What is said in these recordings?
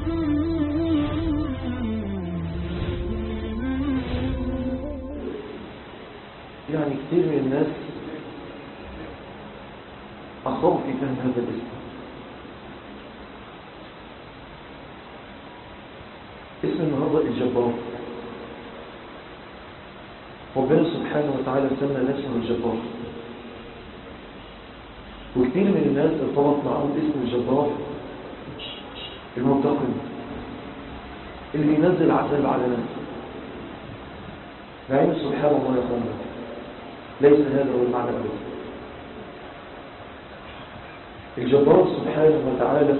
يعني كثير من الناس أخطأوا في فهم هذا الاسم اسم النهارده الجبار ربنا سبحانه وتعالى سمى نفسه الجبار وكثير من الناس ارتبط معهم اسم الجبار المنتقم اللي ينزل عذاب على نفسه مع ان سبحان الله يقول ليس هذا هو المعنى ابدا الجبار سبحانه وتعالى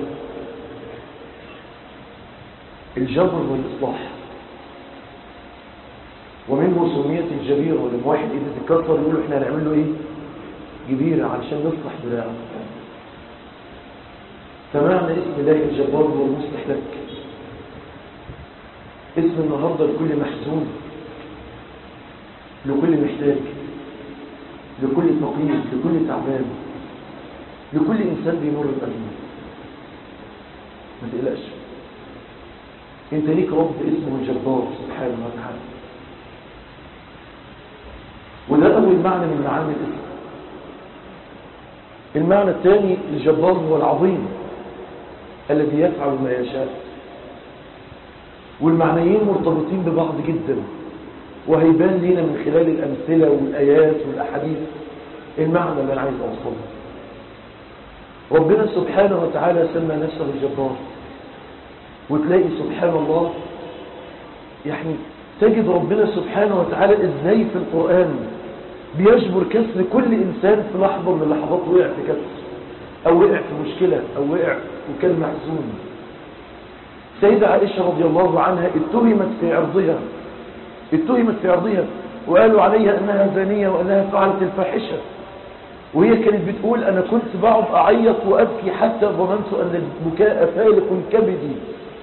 الجبر والإصلاح ومنه سمية الجبيرة ولما واحد إذا تكسر يقولوا إحنا هنعمل له إيه جبيرة علشان نصلح دراعه فمعنى اسم الله الجبار هو المصلح لك اسم النهاردة لكل محزون لكل محتاج لكل فقير لكل تعبان لكل إنسان بيمر بأزمة ما تقلقش انت ليك رب اسمه الجبار سبحانه وتعالى وده أول معنى من معاني الاسم المعنى الثاني الجبار هو العظيم الذي يفعل ما يشاء والمعنيين مرتبطين ببعض جدا وهيبان لنا من خلال الأمثلة والآيات والأحاديث المعنى اللي أنا عايز أوصله ربنا سبحانه وتعالى سمى نفسه الجبار وتلاقي سبحان الله يعني تجد ربنا سبحانه وتعالى ازاي في القرآن بيجبر كسر كل إنسان في لحظة من اللحظات وقع في كسر أو وقع في مشكلة أو وقع وكان محزون سيدة عائشة رضي الله عنها اتهمت في عرضها اتهمت في عرضها وقالوا عليها أنها زانية وأنها فعلت الفاحشة وهي كانت بتقول أنا كنت بقعد أعيط وأبكي حتى ظننت أن البكاء فالق كبدي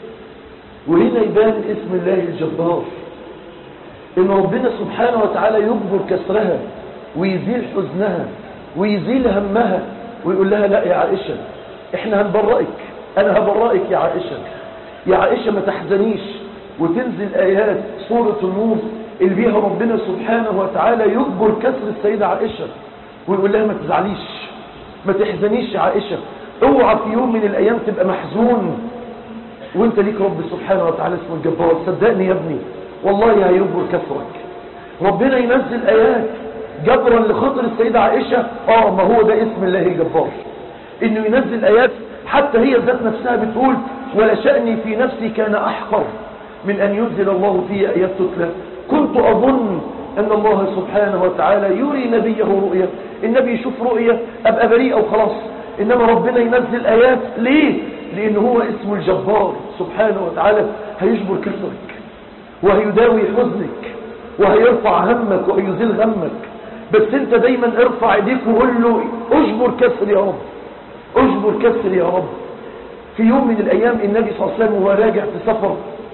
وهنا يبان اسم الله الجبار ان ربنا سبحانه وتعالى يجبر كسرها ويزيل حزنها ويزيل همها ويقول لها لا يا عائشة احنا هنبرئك انا هبرئك يا عائشة يا عائشة ما تحزنيش وتنزل ايات سورة النور اللي بيها ربنا سبحانه وتعالى يجبر كسر السيدة عائشة ويقول لها ما تزعليش ما تحزنيش يا عائشة اوعى في يوم من الايام تبقى محزون وانت ليك رب سبحانه وتعالى اسمه الجبار صدقني يا ابني والله هيجبر كسرك ربنا ينزل ايات جبرا لخاطر السيدة عائشة اه ما هو ده اسم الله الجبار انه ينزل ايات حتى هي ذات نفسها بتقول ولا شأني في نفسي كان احقر من ان ينزل الله في ايات تتلى كنت اظن ان الله سبحانه وتعالى يري نبيه رؤية النبي يشوف رؤية ابقى بريئة وخلاص انما ربنا ينزل ايات ليه لان هو اسمه الجبار سبحانه وتعالى هيجبر كسرك وهيداوي حزنك وهيرفع همك وهيزيل همك بس انت دايما ارفع ايديك وقول له اجبر كسر يا رب اجبر كسر يا رب في يوم من الايام النبي صلى الله عليه وسلم وهو راجع في سفر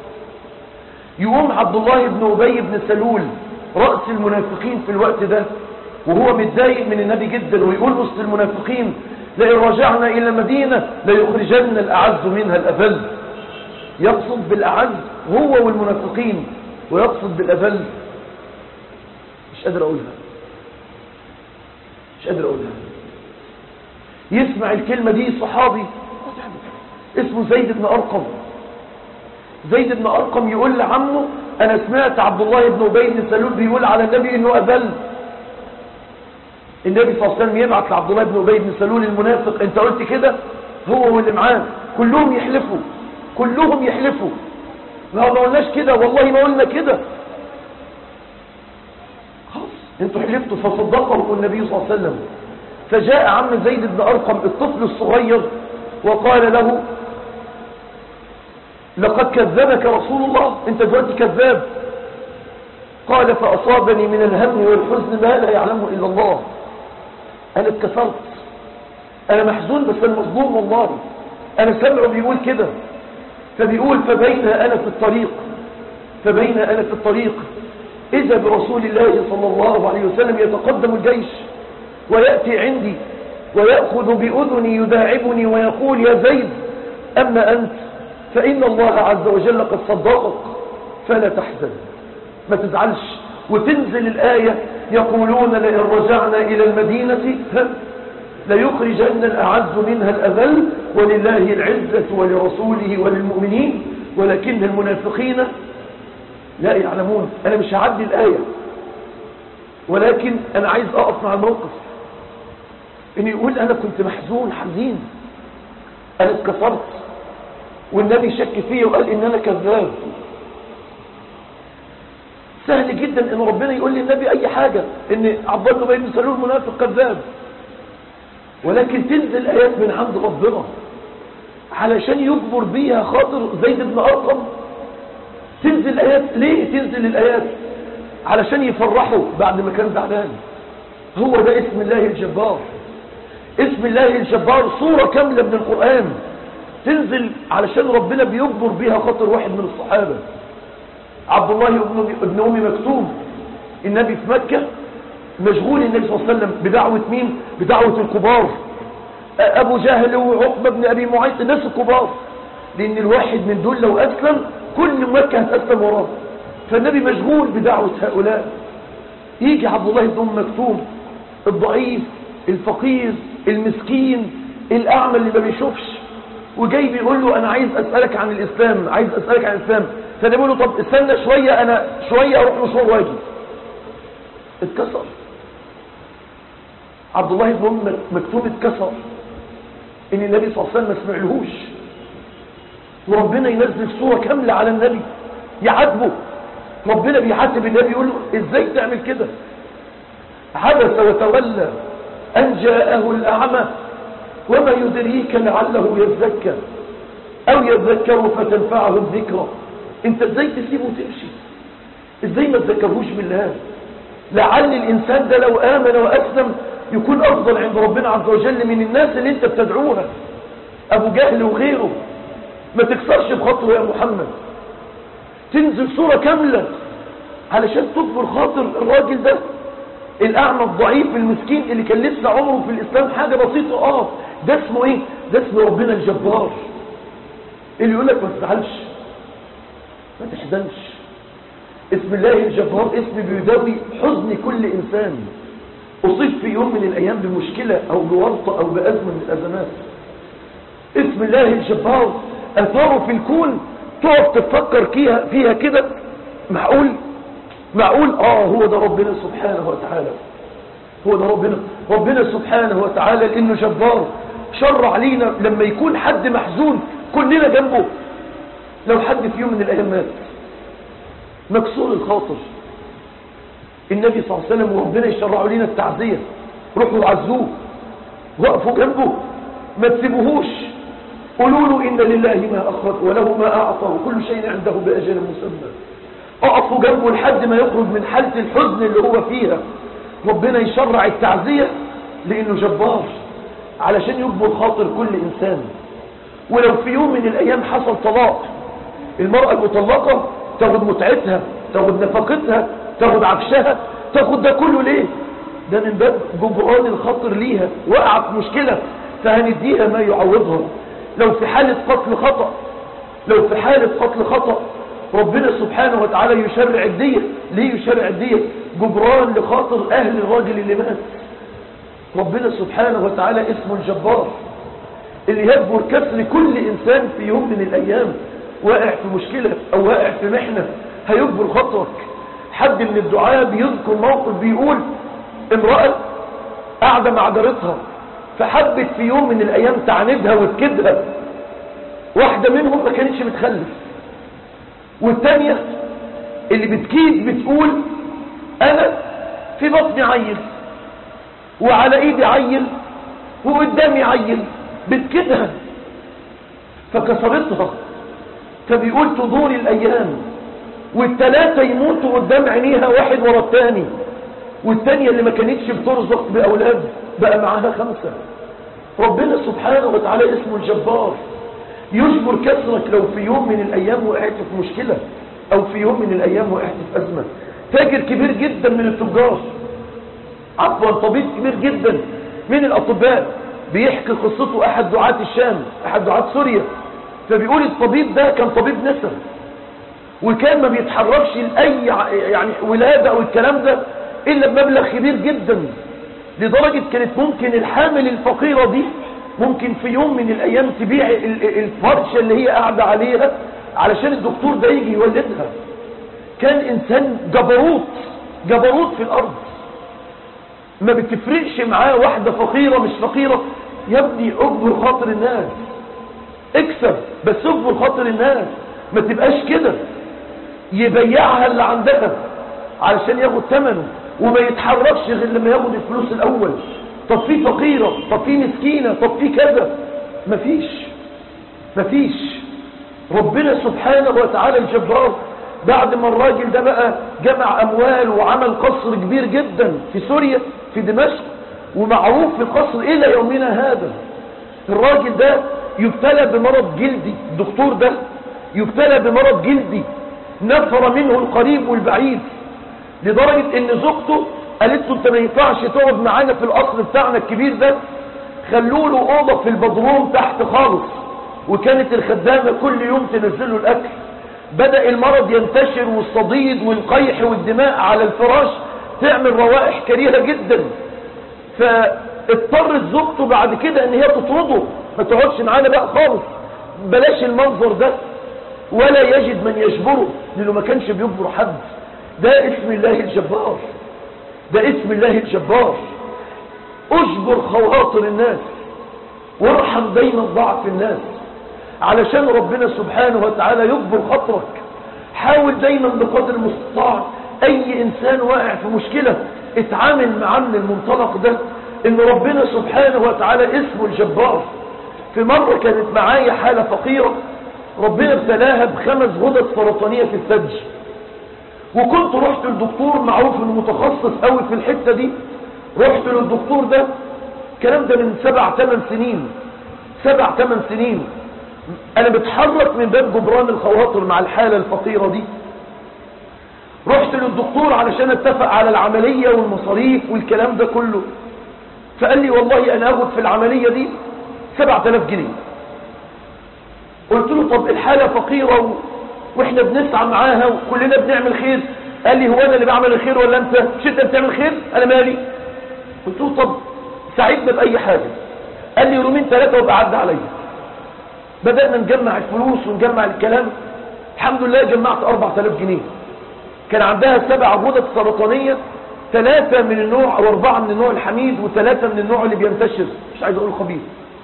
يقوم عبد الله بن ابي بن سلول رأس المنافقين في الوقت ده وهو متضايق من النبي جدا ويقول وسط المنافقين لئن رجعنا إلى مدينة ليخرجن الأعز منها الأذل يقصد بالأعز هو والمنافقين ويقصد بالأذل مش قادر أقولها مش قادر أقولها يسمع الكلمة دي صحابي اسمه زيد بن أرقم زيد بن أرقم يقول لعمه أنا سمعت عبد الله بن أبي بن سلول بيقول على النبي إنه أذل النبي صلى الله عليه وسلم يبعث لعبد الله بن أبي بن سلول المنافق أنت قلت كده هو واللي معاه كلهم يحلفوا كلهم يحلفوا ما ما قلناش كده والله ما قلنا كده خلاص انتوا حلفتوا فصدقه النبي صلى الله عليه وسلم فجاء عم زيد بن أرقم الطفل الصغير وقال له لقد كذبك رسول الله انت دلوقتي كذاب قال فأصابني من الهم والحزن ما لا يعلمه إلا الله أنا اتكسرت أنا محزون بس أنا مظلوم والله أنا سمعه بيقول كده فبيقول فبين أنا في الطريق فبين أنا في الطريق إذا برسول الله صلى الله عليه وسلم يتقدم الجيش ويأتي عندي ويأخذ بأذني يداعبني ويقول يا زيد أما أنت فإن الله عز وجل قد صدقك فلا تحزن ما تزعلش وتنزل الآية يقولون لئن رجعنا إلى المدينة ليخرجن الأعز منها الأذل ولله العزة ولرسوله وللمؤمنين ولكن المنافقين لا يعلمون أنا مش هعدي الآية ولكن أنا عايز أقف مع الموقف إن يقول أنا كنت محزون حزين أنا اتكسرت والنبي شك فيه وقال إن أنا كذاب سهل جدا إن ربنا يقول للنبي أي حاجة إن عبد الله بن سلول منافق كذاب ولكن تنزل آيات من عند ربنا علشان يجبر بيها خاطر زيد بن أرقم تنزل آيات ليه تنزل الآيات علشان يفرحوا بعد ما كان زعلان هو ده اسم الله الجبار اسم الله الجبار صورة كاملة من القرآن تنزل علشان ربنا بيجبر بيها خاطر واحد من الصحابة عبد الله بن ابن أم مكتوم النبي في مكة مشغول النبي صلى الله عليه وسلم بدعوة مين بدعوة الكبار أبو جهل وعقبة بن أبي معيط الناس الكبار لأن الواحد من دول لو أسلم كل مكة هتأسلم وراه فالنبي مشغول بدعوة هؤلاء يجي عبد الله بن أم مكتوم الضعيف الفقير المسكين الأعمى اللي ما بيشوفش وجاي بيقول له أنا عايز أسألك عن الإسلام عايز أسألك عن الإسلام فأنا بيقول له طب استنى شوية أنا شوية أروح مشوار واجي اتكسر عبد الله بن أم مكتوم اتكسر إن النبي صلى الله عليه وسلم ما سمعلهوش وربنا ينزل صورة كاملة على النبي يعاتبه ربنا بيعاتب النبي يقول له ازاي تعمل كده عبس وتولى أن جاءه الأعمى وما يدريك لعله يزكى أو يذكر فتنفعه الذكرى انت ازاي تسيبه وتمشي ازاي ما تذكرهوش بالله لعل الإنسان ده لو آمن وأسلم يكون أفضل عند ربنا عز وجل من الناس اللي انت بتدعوها أبو جهل وغيره ما تكسرش بخاطره يا محمد تنزل صورة كاملة علشان تكبر خاطر الراجل ده الأعمى الضعيف المسكين اللي كان لسه عمره في الإسلام حاجة بسيطة اه ده اسمه ايه ده اسمه ربنا الجبار اللي يقول لك ما تزعلش ما تحزنش اسم الله الجبار اسم بيداوي حزن كل إنسان أصيب في يوم من الأيام بمشكلة أو بورطة أو بأزمة من الأزمات اسم الله الجبار أثاره في الكون تقف تفكر فيها, فيها كده معقول معقول آه هو ده ربنا سبحانه وتعالى هو ده ربنا ربنا سبحانه وتعالى لأنه جبار شرع لينا لما يكون حد محزون كلنا جنبه لو حد في يوم من الأيام مات مكسور الخاطر النبي صلى الله عليه وسلم وربنا يشرعوا لنا التعزية روحوا عزوه وقفوا جنبه ما تسيبوهوش قولوا له إن لله ما أخرج وله ما أعطى وكل شيء عنده بأجل مسمى أقفوا جنبه لحد ما يخرج من حالة الحزن اللي هو فيها ربنا يشرع التعزية لأنه جبار علشان يجبر خاطر كل إنسان ولو في يوم من الأيام حصل طلاق المرأة المطلقة تاخد متعتها تاخد نفقتها تاخد عفشها تاخد ده كله ليه ده من باب جبران الخطر ليها وقعت مشكلة فهنديها ما يعوضها لو في حالة قتل خطأ لو في حالة قتل خطأ ربنا سبحانه وتعالى يشرع الدية ليه يشرع الدية جبران لخاطر أهل الراجل اللي مات ربنا سبحانه وتعالى اسمه الجبار اللي يجبر كسر كل إنسان في يوم من الأيام واقع في مشكلة أو واقع في محنة هيجبر خطرك حد من الدعاء بيذكر موقف بيقول امرأة قاعدة مع جارتها فحبت في يوم من الأيام تعاندها وتكدها واحدة منهم ما كانتش بتخلف والتانية اللي بتكيد بتقول أنا في بطني عيل وعلى إيدي عيل وقدامي عيل بتكدها فكسرتها فبيقول تدور الأيام والتلاتة يموتوا قدام عينيها واحد ورا التاني والتانية اللي ما كانتش بترزق بأولاد بقى معاها خمسة ربنا سبحانه وتعالى اسمه الجبار يجبر كسرك لو في يوم من الأيام وقعت في مشكلة أو في يوم من الأيام وقعت في أزمة تاجر كبير جدا من التجار عفوا طبيب كبير جدا من الأطباء بيحكي قصته أحد دعاة الشام أحد دعاة سوريا فبيقول الطبيب ده كان طبيب نسا وكان ما بيتحركش لأي يعني ولادة أو الكلام ده إلا بمبلغ كبير جدا لدرجة كانت ممكن الحامل الفقيرة دي ممكن في يوم من الأيام تبيع الفرشة اللي هي قاعدة عليها علشان الدكتور ده يجي يولدها كان إنسان جبروت جبروت في الأرض ما بتفرقش معاه واحدة فقيرة مش فقيرة يا ابني اجبر خاطر الناس اكسب بس اجبر خاطر الناس ما تبقاش كده يبيعها اللي عندها علشان ياخد ثمنه وما يتحركش غير لما ياخد الفلوس الاول طب في فقيرة طب في مسكينة طب في كذا مفيش مفيش ربنا سبحانه وتعالى الجبار بعد ما الراجل ده بقى جمع اموال وعمل قصر كبير جدا في سوريا في دمشق ومعروف في القصر الى يومنا هذا الراجل ده يبتلى بمرض جلدي الدكتور ده يبتلى بمرض جلدي نفر منه القريب والبعيد لدرجة ان زوجته قالت له انت ما ينفعش تقعد معانا في القصر بتاعنا الكبير ده خلوا له اوضه في البدروم تحت خالص وكانت الخدامه كل يوم تنزل له الاكل بدا المرض ينتشر والصديد والقيح والدماء على الفراش تعمل روائح كريهه جدا فاضطرت زوجته بعد كده ان هي تطرده ما تقعدش معانا بقى خالص بلاش المنظر ده ولا يجد من يجبره لانه ما كانش بيجبر حد ده اسم الله الجبار ده اسم الله الجبار اجبر خواطر الناس وارحم دايما ضعف الناس علشان ربنا سبحانه وتعالى يجبر خاطرك حاول دايما بقدر المستطاع اي انسان واقع في مشكلة اتعامل معاه من المنطلق ده ان ربنا سبحانه وتعالى اسمه الجبار في مرة كانت معايا حالة فقيرة ربنا ابتلاها بخمس غدد سرطانية في الثلج وكنت رحت للدكتور معروف انه متخصص قوي في الحتة دي رحت للدكتور ده الكلام ده من سبع ثمان سنين سبع ثمان سنين انا بتحرك من باب جبران الخواطر مع الحالة الفقيرة دي رحت للدكتور علشان اتفق على العملية والمصاريف والكلام ده كله فقال لي والله انا اخد في العملية دي سبع تلاف جنيه قلت له طب الحالة فقيرة و... واحنا بنسعى معاها وكلنا بنعمل خير قال لي هو انا اللي بعمل الخير ولا انت مش انت بتعمل خير انا مالي قلت له طب ساعدنا باي حاجة قال لي يومين ثلاثة وابقى عدى عليا بدأنا نجمع الفلوس ونجمع الكلام الحمد لله جمعت 4000 جنيه كان عندها سبع غدد سرطانية ثلاثة من النوع او اربعة من النوع الحميد وثلاثة من النوع اللي بينتشر مش عايز اقول خبيث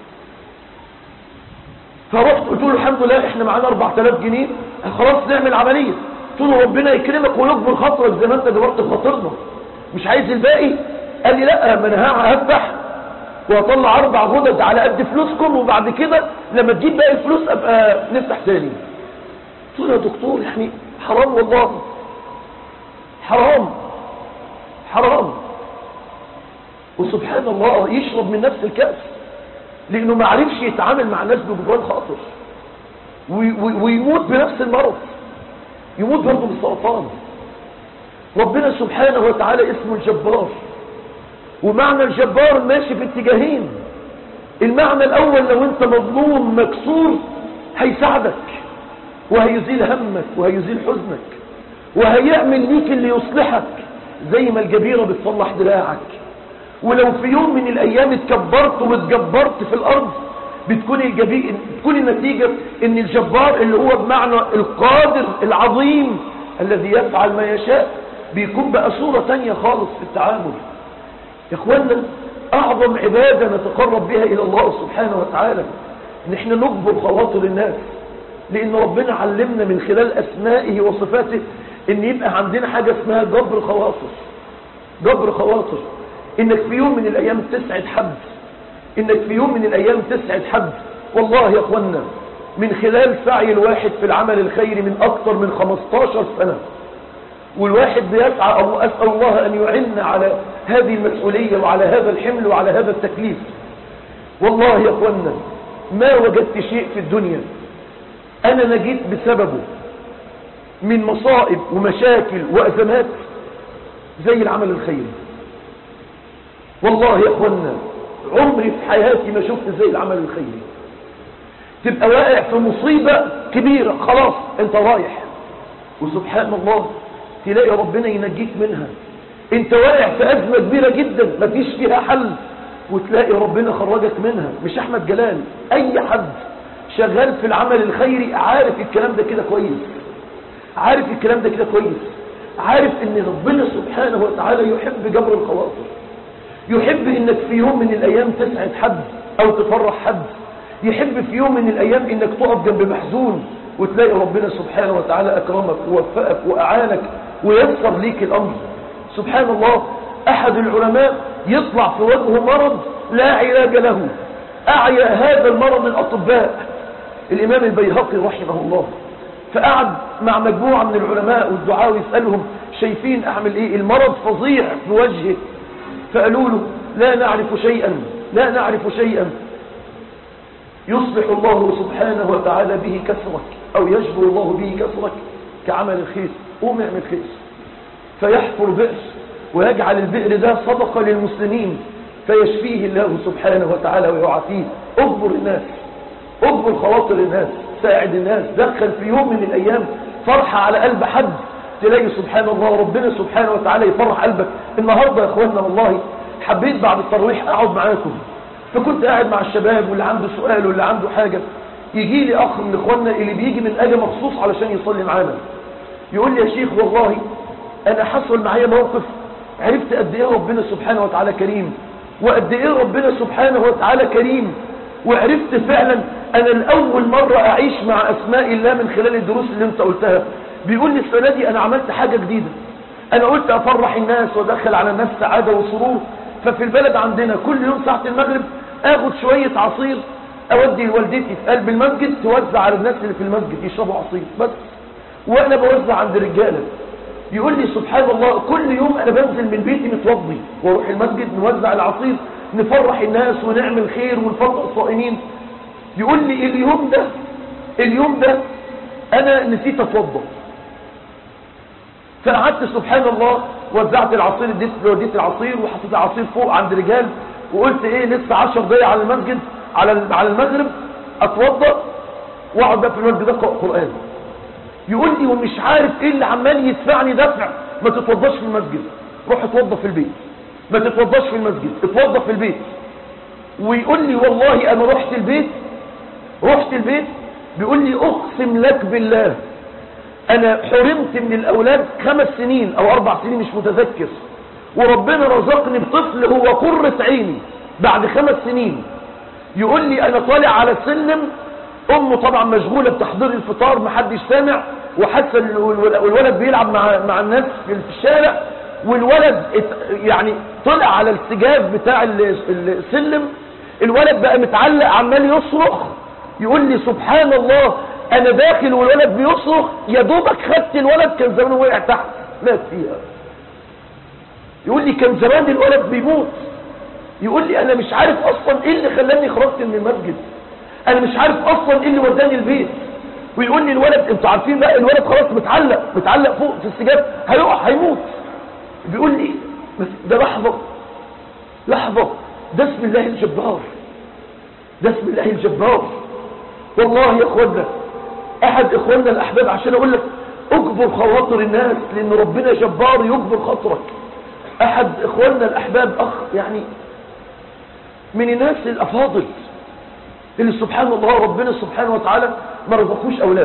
فرحت قلت له الحمد لله احنا معانا 4000 جنيه خلاص نعمل عملية قلت له ربنا يكرمك ويكبر خاطرك زي ما انت جبرت خاطرنا مش عايز الباقي قال لي لا ما انا هفتح وهطلع اربع غدد على قد فلوسكم وبعد كده لما تجيب باقي الفلوس ابقى نفتح تاني قلت له يا دكتور يعني حرام والله حرام حرام وسبحان الله يشرب من نفس الكأس لانه ما عرفش يتعامل مع الناس بجبران خاطر ويموت بنفس المرض يموت برضه بالسرطان ربنا سبحانه وتعالى اسمه الجبار ومعنى الجبار ماشي في اتجاهين المعنى الاول لو انت مظلوم مكسور هيساعدك وهيزيل همك وهيزيل حزنك وهيعمل ليك اللي يصلحك زي ما الجبيرة بتصلح دراعك ولو في يوم من الايام اتكبرت واتجبرت في الارض بتكون الجبي... بتكون النتيجة ان الجبار اللي هو بمعنى القادر العظيم الذي يفعل ما يشاء بيكون بقى صورة تانية خالص في التعامل يا اخوانا اعظم عبادة نتقرب بها الى الله سبحانه وتعالى ان احنا نجبر خواطر الناس لان ربنا علمنا من خلال اسمائه وصفاته ان يبقى عندنا حاجة اسمها جبر خواطر جبر خواطر انك في يوم من الايام تسعد حد انك في يوم من الايام تسعد حد والله يا اخوانا من خلال سعي الواحد في العمل الخيري من اكثر من 15 سنة والواحد بيسعى او اسأل الله ان يعن على هذه المسؤولية وعلى هذا الحمل وعلى هذا التكليف والله يا اخوانا ما وجدت شيء في الدنيا انا نجيت بسببه من مصائب ومشاكل وازمات زي العمل الخيري والله يا اخوانا عمري في حياتي ما شفت زي العمل الخيري تبقى واقع في مصيبة كبيرة خلاص انت رايح وسبحان الله تلاقي ربنا ينجيك منها انت واقع في أزمة كبيرة جدا مفيش فيها حل وتلاقي ربنا خرجك منها مش أحمد جلال أي حد شغال في العمل الخيري عارف الكلام ده كده كويس عارف الكلام ده كده كويس عارف ان ربنا سبحانه وتعالى يحب جبر الخواطر يحب انك في يوم من الايام تسعد حد او تفرح حد يحب في يوم من الايام انك تقف جنب محزون وتلاقي ربنا سبحانه وتعالى اكرمك ووفقك واعانك ويسر ليك الامر سبحان الله احد العلماء يطلع في وجهه مرض لا علاج له اعيا هذا المرض الاطباء الامام البيهقي رحمه الله فقعد مع مجموعة من العلماء والدعاء ويسألهم شايفين اعمل ايه المرض فظيع في وجهه فقالوا له لا نعرف شيئا لا نعرف شيئا يصلح الله سبحانه وتعالى به كسرك او يجبر الله به كسرك كعمل الخير قوم اعمل خير فيحفر بئر ويجعل البئر ده صدقة للمسلمين فيشفيه الله سبحانه وتعالى ويعافيه اجبر الناس اجبر خواطر الناس ساعد الناس دخل في يوم من الايام فرحة على قلب حد تلاقي سبحان الله ربنا سبحانه وتعالى يفرح قلبك النهاردة يا اخواننا والله حبيت بعد الترويح اقعد معاكم فكنت قاعد مع الشباب واللي عنده سؤال واللي عنده حاجة يجي لي اخ من اخواننا اللي بيجي من اجل مخصوص علشان يصلي معانا يقول لي يا شيخ والله انا حصل معايا موقف عرفت قد ايه ربنا سبحانه وتعالى كريم وقد ايه ربنا سبحانه وتعالى كريم وعرفت فعلا انا الاول مرة اعيش مع اسماء الله من خلال الدروس اللي انت قلتها بيقول لي السنة دي انا عملت حاجة جديدة انا قلت افرح الناس وادخل على الناس سعادة وسرور ففي البلد عندنا كل يوم ساعة المغرب اخد شوية عصير اودي لوالدتي في قلب المسجد توزع على الناس اللي في المسجد يشربوا عصير بس وانا بوزع عند رجالة يقول لي سبحان الله كل يوم انا بنزل من بيتي متوضي واروح المسجد نوزع العصير نفرح الناس ونعمل خير ونفرح الصائمين يقول لي اليوم ده اليوم ده انا نسيت اتوضى فقعدت سبحان الله وزعت العصير اديت وديت العصير وحطيت العصير فوق عند رجال وقلت ايه لسه 10 دقايق على المسجد على على المغرب اتوضى واقعد بقى في المسجد اقرا قران يقول لي ومش عارف ايه اللي عمال يدفعني دفع ما تتوضاش في المسجد روح اتوضى في البيت ما تتوضاش في المسجد اتوضى في البيت ويقول لي والله انا رحت البيت رحت البيت بيقول لي اقسم لك بالله انا حرمت من الاولاد خمس سنين او اربع سنين مش متذكر وربنا رزقني بطفل هو قرة عيني بعد خمس سنين يقول لي انا طالع على السلم امه طبعا مشغولة بتحضير الفطار محدش سامع وحاسه الولد بيلعب مع مع الناس في الشارع والولد يعني طلع على السجاد بتاع السلم الولد بقى متعلق عمال يصرخ يقول لي سبحان الله انا داخل والولد بيصرخ يا دوبك خدت الولد كان زمانه وقع تحت مات فيها يقول لي كان زمان الولد بيموت يقول لي انا مش عارف اصلا ايه اللي خلاني خرجت من المسجد انا مش عارف اصلا ايه اللي وداني البيت ويقول لي الولد انتوا عارفين بقى الولد خلاص متعلق متعلق فوق في السجاد هيقع هيموت بيقول لي بس ده لحظة لحظة ده اسم الله الجبار ده اسم الله الجبار والله يا اخوانا احد اخواننا الاحباب عشان اقول لك اجبر خواطر الناس لان ربنا جبار يجبر خاطرك احد اخواننا الاحباب اخ يعني من الناس الافاضل اللي سبحان الله ربنا سبحانه وتعالى ما رزقوش اولاد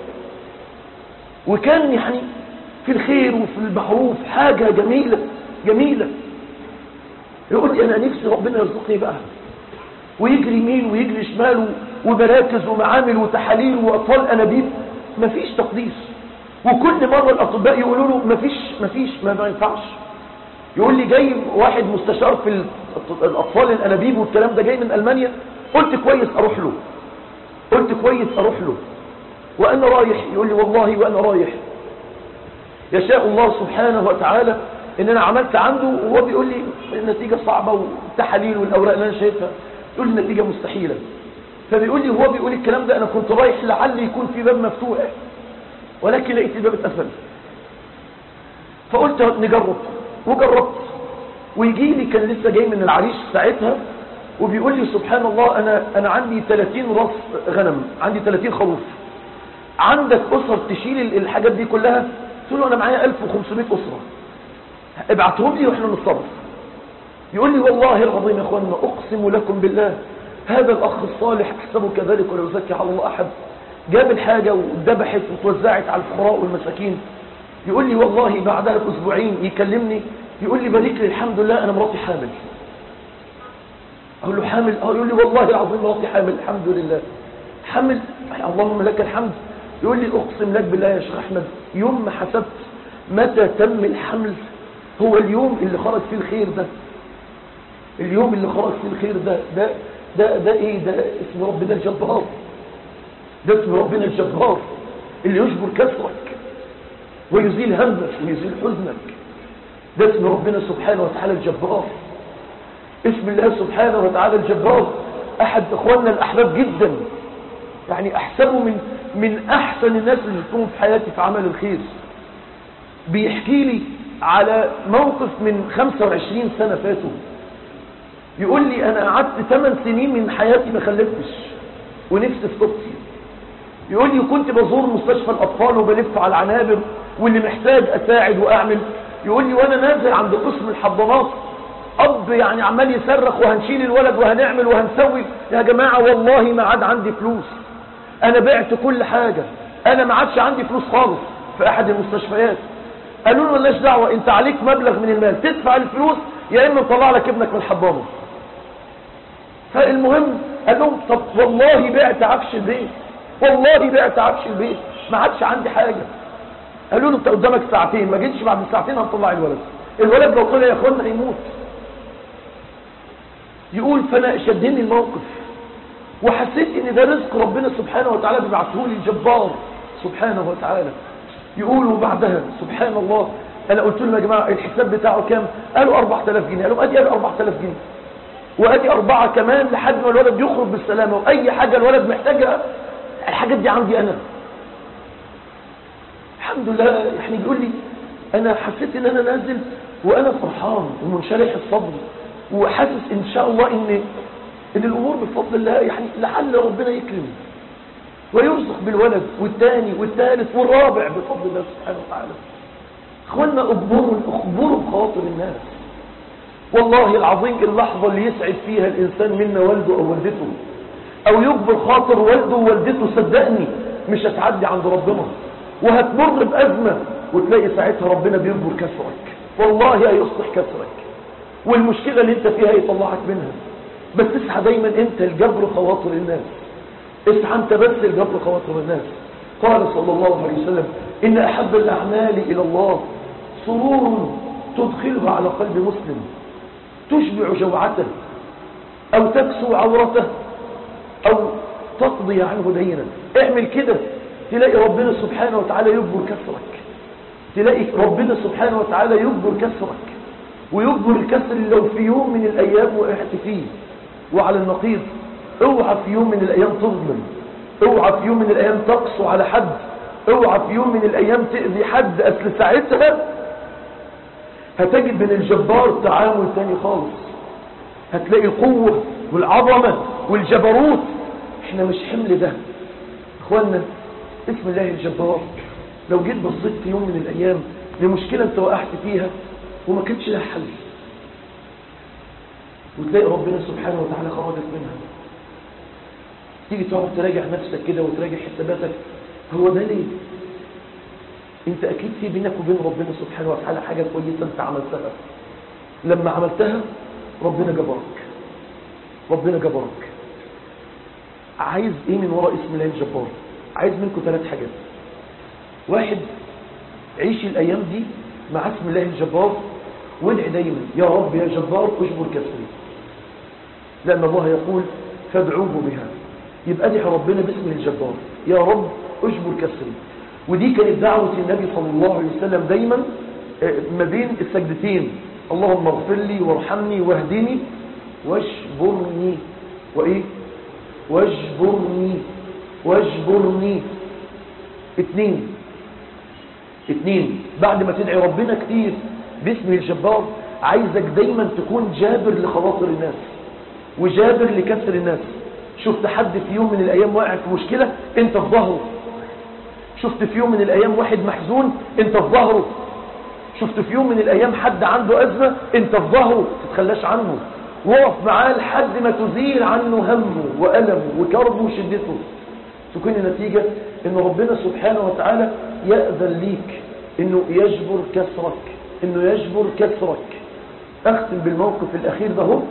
وكان يعني في الخير وفي المعروف حاجة جميلة جميلة يقول لي انا نفسي ربنا يرزقني بقى ويجري يمين ويجري شمال ومراكز ومعامل وتحاليل واطفال انابيب مفيش تقديس وكل مرة الاطباء يقولوا له مفيش مفيش ما, ما ينفعش يقول لي جاي واحد مستشار في الاطفال الانابيب والكلام ده جاي من المانيا قلت كويس اروح له قلت كويس اروح له وانا رايح يقول لي والله وانا رايح يشاء الله سبحانه وتعالى ان انا عملت عنده وهو بيقول لي النتيجة صعبة والتحاليل والاوراق اللي انا شايفها يقول لي النتيجة مستحيلة فبيقول لي وهو بيقول الكلام ده انا كنت رايح لعل يكون في باب مفتوح ولكن لقيت الباب اتقفل فقلت نجرب وجربت ويجي لي كان لسه جاي من العريش ساعتها وبيقول لي سبحان الله أنا, أنا عندي 30 راس غنم عندي 30 خروف عندك أسر تشيل الحاجات دي كلها قلت له أنا معايا 1500 أسرة ابعتهم لي وإحنا نتصرف يقول لي والله العظيم يا أخوانا أقسم لكم بالله هذا الأخ الصالح أحسبه كذلك ولا يزكي على الله أحد جاب الحاجة وذبحت وتوزعت على الفقراء والمساكين يقول لي والله بعدها بأسبوعين يكلمني يقول لي بارك لي الحمد لله أنا مراتي حامل أقول له حامل أه يقول لي والله العظيم مراتي حامل الحمد لله حامل اللهم لك الحمد يقول لي أقسم لك بالله يا شيخ أحمد يوم ما حسبت متى تم الحمل هو اليوم اللي خرج فيه الخير ده اليوم اللي خرج فيه الخير ده ده ده, ده ايه ده اسم ربنا الجبار ده اسم ربنا الجبار اللي يجبر كسرك ويزيل همك ويزيل حزنك ده اسم ربنا سبحانه وتعالى الجبار اسم الله سبحانه وتعالى الجبار احد اخواننا الاحباب جدا يعني احسبه من من احسن الناس اللي شفتهم في حياتي في عمل الخير بيحكي لي على موقف من 25 سنة فاتوا يقول لي انا قعدت 8 سنين من حياتي ما خلفتش ونفسي في طبتي يقول لي كنت بزور مستشفى الاطفال وبلف على العنابر واللي محتاج اساعد واعمل يقول لي وانا نازل عند قسم الحضانات اب يعني عمال يصرخ وهنشيل الولد وهنعمل وهنسوي يا جماعة والله ما عاد عندي فلوس انا بعت كل حاجة انا ما عادش عندي فلوس خالص في احد المستشفيات قالوا له مالناش دعوة انت عليك مبلغ من المال تدفع الفلوس يا اما نطلع لك ابنك من الحضانة فالمهم قال لهم طب والله بعت عفش البيت والله بعت عفش البيت ما عادش عندي حاجة قالوا له انت قدامك ساعتين ما جيتش بعد ساعتين هنطلع الولد الولد لو طلع يا اخوانا هيموت يقول فانا شدني الموقف وحسيت ان ده رزق ربنا سبحانه وتعالى بيبعته لي الجبار سبحانه وتعالى يقول وبعدها سبحان الله انا قلت لهم يا جماعه الحساب بتاعه كام قالوا 4000 جنيه قالوا ادي 4000 جنيه وادي اربعه كمان لحد ما الولد يخرج بالسلامه واي حاجه الولد محتاجها الحاجات دي عندي انا الحمد لله يعني بيقول لي انا حسيت ان انا نازل وانا فرحان ومنشرح الصدر وحاسس ان شاء الله ان ان الامور بفضل الله يعني لعل ربنا يكرم ويرزق بالولد والثاني والثالث والرابع بفضل الله سبحانه وتعالى اخوانا اخبروا اخبروا بخواطر الناس والله العظيم اللحظة اللي يسعد فيها الانسان منا والده او والدته او يكبر خاطر والده ووالدته صدقني مش هتعدي عند ربنا وهتمر بأزمة وتلاقي ساعتها ربنا بيجبر كسرك والله هيصلح كسرك والمشكلة اللي انت فيها يطلعك منها بس اسعى دايما انت الجبر خواطر الناس اسعى انت بس الجبر خواطر الناس قال صلى الله عليه وسلم ان احب الاعمال الى الله سرور تدخله على قلب مسلم تشبع جوعته او تكسو عورته او تقضي عنه دينا اعمل كده تلاقي ربنا سبحانه وتعالى يجبر كسرك تلاقي ربنا سبحانه وتعالى يجبر كسرك ويجبر الكسر لو في يوم من الايام وقعت فيه وعلى النقيض اوعى في يوم من الايام تظلم اوعى في يوم من الايام تقسو على حد اوعى في يوم من الايام تأذي حد اصل ساعتها هتجد من الجبار تعامل تاني خالص هتلاقي القوة والعظمة والجبروت احنا مش حمل ده اخوانا اسم الله الجبار لو جيت بصيت في يوم من الايام لمشكلة انت وقعت فيها وما كانش لها حل وتلاقي ربنا سبحانه وتعالى خرجك منها تيجي تقعد تراجع نفسك كده وتراجع حساباتك هو ده ليه انت اكيد في بينك وبين ربنا سبحانه وتعالى حاجة كويسة انت عملتها لما عملتها ربنا جبرك ربنا جبرك عايز ايه من وراء اسم الله الجبار عايز منكم ثلاث حاجات واحد عيش الايام دي مع اسم الله الجبار وادعي دايما يا رب يا جبار اجبر كسري لأن الله يقول فادعوه بها يبقى ادعي ربنا باسم الجبار يا رب اجبر كسري ودي كانت دعوة النبي صلى الله عليه وسلم دايما ما بين السجدتين اللهم اغفر لي وارحمني واهدني واجبرني وايه واجبرني واجبرني اتنين اتنين بعد ما تدعي ربنا كتير باسم الجبار عايزك دايما تكون جابر لخواطر الناس وجابر لكسر الناس شفت حد في يوم من الأيام واقع في مشكلة انت في ظهره شفت في يوم من الأيام واحد محزون انت في ظهره شفت في يوم من الأيام حد عنده أزمة انت في ظهره تتخلاش عنه وقف معاه لحد ما تزيل عنه همه وألمه وكربه وشدته تكون النتيجة ان ربنا سبحانه وتعالى يأذن ليك انه يجبر كسرك انه يجبر كسرك اختم بالموقف الاخير ده هو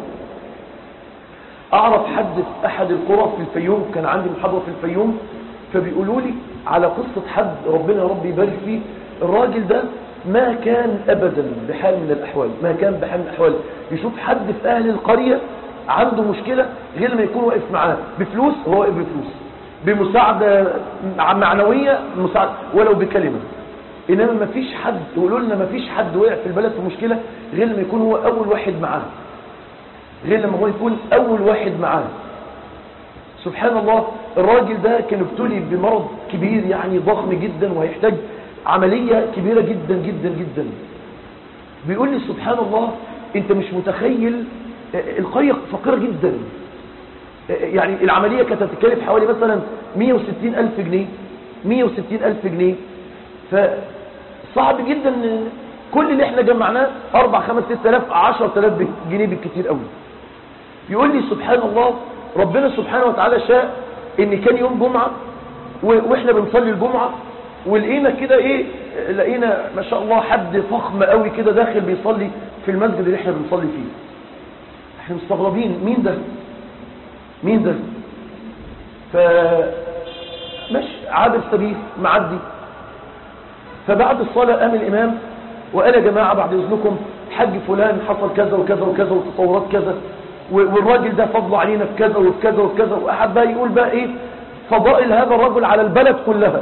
اعرف حد في احد القرى في الفيوم كان عندي محاضرة في الفيوم فبيقولوا لي على قصة حد ربنا يا رب يبارك فيه الراجل ده ما كان ابدا بحال من الاحوال ما كان بحال من الاحوال يشوف حد في اهل القرية عنده مشكلة غير ما يكون واقف معاه بفلوس هو واقف بفلوس بمساعدة معنوية مساعدة ولو بكلمة إنما ما فيش حد يقولوا لنا ما فيش حد وقع في البلد في مشكلة غير لما يكون هو أول واحد معاه غير لما هو يكون أول واحد معاه سبحان الله الراجل ده كان ابتلي بمرض كبير يعني ضخم جدا وهيحتاج عملية كبيرة جدا جدا جدا بيقول لي سبحان الله انت مش متخيل القرية فقيرة جدا يعني العملية كانت هتتكلف حوالي مثلا 160 ألف جنيه 160 ألف جنيه فصعب جدا كل اللي احنا جمعناه 4 5 6 آلاف 10 آلاف جنيه بالكتير قوي يقول لي سبحان الله ربنا سبحانه وتعالى شاء ان كان يوم جمعة واحنا بنصلي الجمعة ولقينا كده ايه لقينا ما شاء الله حد فخم قوي كده داخل بيصلي في المسجد اللي احنا بنصلي فيه احنا مستغربين مين ده مين ده ف مش عابر سبيل معدي فبعد الصلاة قام الإمام وقال يا جماعة بعد إذنكم حج فلان حصل كذا وكذا وكذا وتطورات كذا والراجل ده فضل علينا في كذا وفي كذا وفي كذا وأحد بقى يقول بقى إيه فضائل هذا الرجل على البلد كلها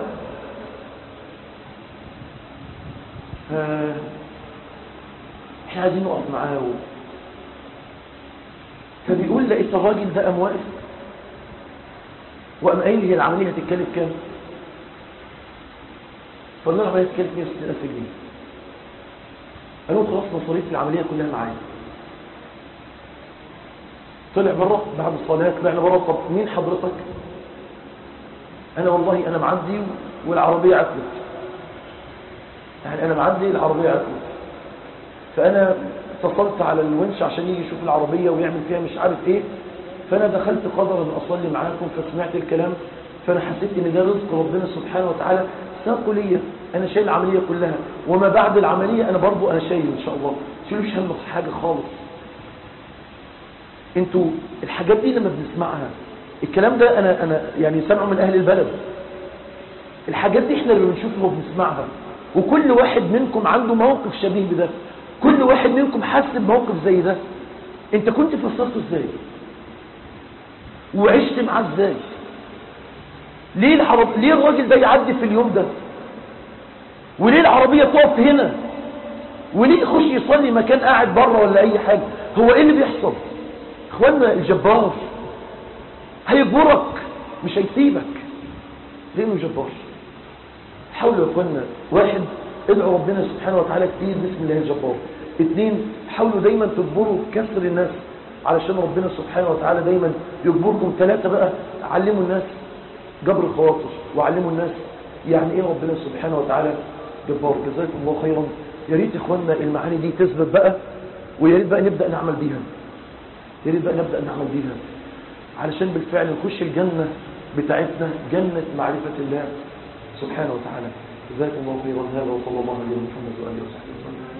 احنا عايزين نقف معاه و... فبيقول لقيت الراجل ده قام واقف وقام قايل هي العمليه هتتكلف كام فقلنا له العمليه هتتكلف 160000 جنيه قالوا خلاص مصاريف العمليه كلها معايا طلع بره بعد الصلاه طلعنا بره طب مين حضرتك انا والله انا معدي والعربيه عطلت يعني انا معدي العربيه عطلت فانا اتصلت على الونش عشان يجي يشوف العربية ويعمل فيها مش عارف ايه فانا دخلت قدرا اصلي معاكم فسمعت الكلام فانا حسيت ان ده رزق ربنا سبحانه وتعالى ساقه ليا انا شايل العملية كلها وما بعد العملية انا برضو انا شايل ان شاء الله شيلوش هم في حاجة خالص انتوا الحاجات دي لما بنسمعها الكلام ده انا انا يعني سمعه من اهل البلد الحاجات دي احنا اللي بنشوفها وبنسمعها وكل واحد منكم عنده موقف شبيه بده كل واحد منكم حس بموقف زي ده انت كنت فسرته ازاي وعشت معاه ازاي ليه العرب... ليه الراجل ده يعدي في اليوم ده وليه العربية تقف هنا وليه يخش يصلي مكان قاعد بره ولا اي حاجة هو ايه اللي بيحصل اخوانا الجبار هيجبرك مش هيسيبك لانه جبار حاولوا يا اخوانا واحد ادعوا ربنا سبحانه وتعالى كتير بسم الله الجبار اثنين حاولوا دايما تجبروا كسر الناس علشان ربنا سبحانه وتعالى دايما يجبركم ثلاثة بقى علموا الناس جبر الخواطر وعلموا الناس يعني ايه ربنا سبحانه وتعالى جبار جزاكم الله خيرا يا ريت اخواننا المعاني دي تثبت بقى ويا ريت بقى نبدأ نعمل بيها يا ريت بقى نبدأ نعمل بيها علشان بالفعل نخش الجنة بتاعتنا جنة معرفة الله سبحانه وتعالى جزاكم الله خيرا هذا وصلى الله عليه محمد وآله وصحبه وسلم